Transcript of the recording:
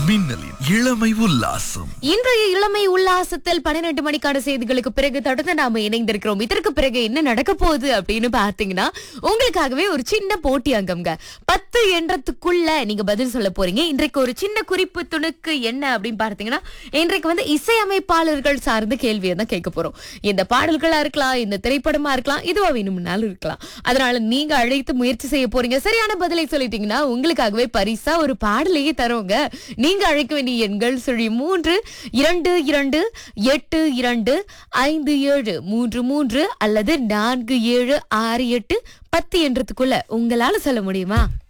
மின்னலின் இளமை உல்லாசம் இன்றைய இளமை உல்லாசத்தில் பன்னிரண்டு மணிக்கான செய்திகளுக்கு பிறகு தொடர்ந்து நாம இணைந்திருக்கிறோம் இதற்கு பிறகு என்ன நடக்க போகுது அப்படின்னு பாத்தீங்கன்னா உங்களுக்காகவே ஒரு சின்ன போட்டி அங்கம்ங்க பத்து எண்ணத்துக்குள்ள நீங்க பதில் சொல்ல போறீங்க இன்றைக்கு ஒரு சின்ன குறிப்பு துணுக்கு என்ன அப்படின்னு பார்த்தீங்கன்னா இன்றைக்கு வந்து இசையமைப்பாளர்கள் சார்ந்த கேள்வியை தான் கேட்க போறோம் இந்த பாடல்களா இருக்கலாம் இந்த திரைப்படமா இருக்கலாம் இதுவா வேணும்னாலும் இருக்கலாம் அதனால நீங்க அழைத்து முயற்சி செய்ய போறீங்க சரியான பதிலை சொல்லிட்டீங்கன்னா உங்களுக்காகவே பரிசா ஒரு பாடலையே தருவோங்க நீங்க அழைக்க வேண்டிய எண்கள் சுழி மூன்று இரண்டு இரண்டு எட்டு இரண்டு ஐந்து ஏழு மூன்று மூன்று அல்லது நான்கு ஏழு ஆறு எட்டு பத்து என்றதுக்குள்ள உங்களால சொல்ல முடியுமா